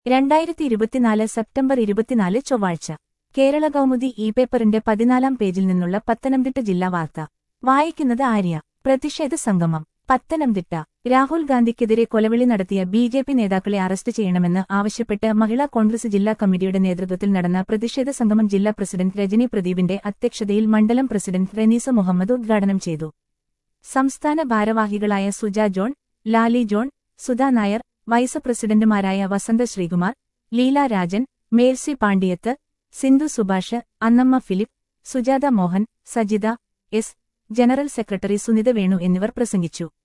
രണ്ടായിരത്തി ഇരുപത്തിനാല് സെപ്റ്റംബർ ഇരുപത്തിനാല് ചൊവ്വാഴ്ച കേരള കൗമുദി ഇ പേപ്പറിന്റെ പതിനാലാം പേജിൽ നിന്നുള്ള പത്തനംതിട്ട ജില്ലാ വാർത്ത വായിക്കുന്നത് ആര്യ പ്രതിഷേധ സംഗമം പത്തനംതിട്ട രാഹുൽ ഗാന്ധിക്കെതിരെ കൊലവിളി നടത്തിയ ബി ജെ പി നേതാക്കളെ അറസ്റ്റ് ചെയ്യണമെന്ന് ആവശ്യപ്പെട്ട് മഹിളാ കോൺഗ്രസ് ജില്ലാ കമ്മിറ്റിയുടെ നേതൃത്വത്തിൽ നടന്ന പ്രതിഷേധ സംഗമം ജില്ലാ പ്രസിഡന്റ് രജനി പ്രദീപിന്റെ അധ്യക്ഷതയിൽ മണ്ഡലം പ്രസിഡന്റ് റെനീസ മുഹമ്മദ് ഉദ്ഘാടനം ചെയ്തു സംസ്ഥാന ഭാരവാഹികളായ സുജ ജോൺ ലാലി ജോൺ സുധാ നായർ വൈസ് പ്രസിഡന്റുമാരായ Vasantha Sreekumar Leela Rajan Melsi Pandiyath Sindhu Subhash Annamma Philip Sujatha Mohan Sajitha S general secretary Sunitha Venu എന്നിവർ പ്രസംഗിച്ചു